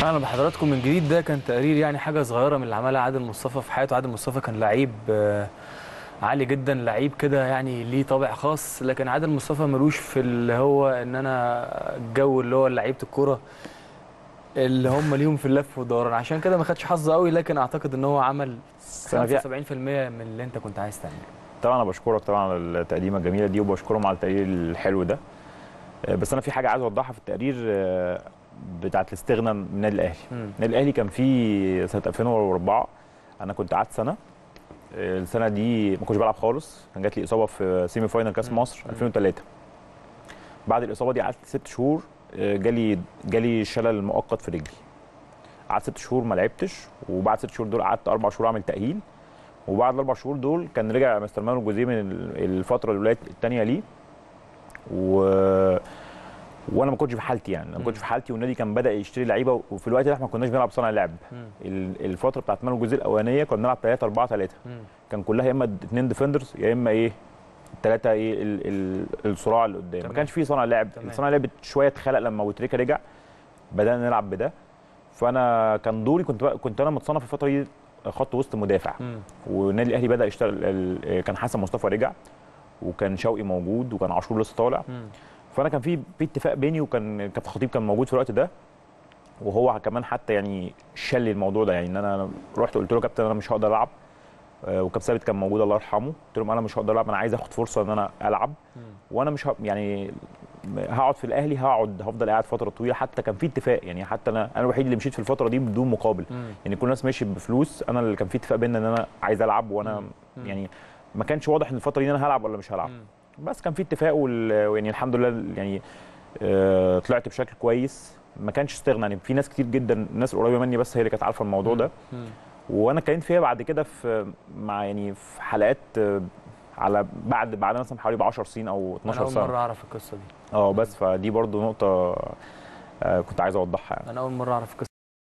اهلا بحضراتكم من جديد ده كان تقرير يعني حاجه صغيره من اللي عملها عادل مصطفى في حياته عادل مصطفى كان لعيب آه، عالي جدا لعيب كده يعني ليه طابع خاص لكن عادل مصطفى ملوش في اللي هو ان انا الجو اللي هو لعيبه الكوره اللي هم ليهم في اللف والدوران عشان كده ما خدش حظ قوي لكن اعتقد ان هو عمل 75% أنا في- من اللي انت كنت عايز تعمله طبعا انا بشكرك طبعا على التقديمه الجميله دي وبشكرهم على التقرير الحلو ده آه، بس انا في حاجه عايز اوضحها في التقرير آه، بتاعه الاستغناء من النادي الاهلي مم. النادي الاهلي كان فيه سنه 2004 انا كنت قعدت سنه آه، السنه دي ما كنتش بلعب خالص كان جات لي اصابه في سيمي فاينال كاس مم. مصر مم. 2003 بعد الاصابه دي قعدت ست شهور آه، جالي جالي شلل مؤقت في رجلي قعدت ست شهور ما لعبتش وبعد ست شهور دول قعدت اربع شهور اعمل تاهيل وبعد الاربع شهور دول كان رجع مستر مانو الجوزيه من ال- الفتره الولايات الثانيه ليه و وانا ما كنتش في حالتي يعني أنا ما كنتش في حالتي والنادي كان بدا يشتري لعيبه وفي الوقت ده احنا ما كناش بنلعب صانع لعب مم. ال- الفتره بتاعت مانو الجوزيه الاولانيه كنا بنلعب 3 4 3 مم. كان كلها يا اما اثنين ديفندرز يا اما ايه ثلاثه ايه ال ال الصراع اللي قدام ما تمام. كانش فيه صانع لعب تمام. صانع لعب شويه اتخلق لما ابو تريكه رجع بدانا نلعب بده فانا كان دوري كنت بقى- كنت انا متصنف في الفتره دي خط وسط مدافع مم. والنادي الاهلي بدا يشتغل ال- كان حسن مصطفى رجع وكان شوقي موجود وكان عاشور لسه طالع مم. فانا كان في في اتفاق بيني وكان كابتن خطيب كان موجود في الوقت ده وهو كمان حتى يعني شل الموضوع ده يعني ان انا رحت قلت له يا كابتن انا مش هقدر العب آه، وكابتن ثابت كان موجود الله يرحمه قلت لهم انا مش هقدر العب انا عايز اخد فرصه ان انا العب مم. وانا مش ه... يعني هقعد في الاهلي هقعد هفضل قاعد فتره طويله حتى كان في اتفاق يعني حتى انا انا الوحيد اللي مشيت في الفتره دي بدون مقابل مم. يعني كل الناس ماشي بفلوس انا اللي كان في اتفاق بيننا ان انا عايز العب وانا مم. يعني ما كانش واضح ان الفتره دي انا هلعب ولا مش هلعب مم. بس كان في اتفاق وال- ويعني الحمد لله يعني آه، طلعت بشكل كويس ما كانش استغنى يعني في ناس كتير جدا الناس القريبه مني بس هي اللي كانت عارفه الموضوع ده مم. وانا اتكلمت فيها بعد كده في مع يعني في حلقات آه، على بعد بعد مثلا حوالي ب 10 سنين او انا 12 اول سنه مره اعرف القصه دي اه بس فدي برضو نقطه آه، كنت عايز اوضحها يعني. انا اول مره اعرف القصه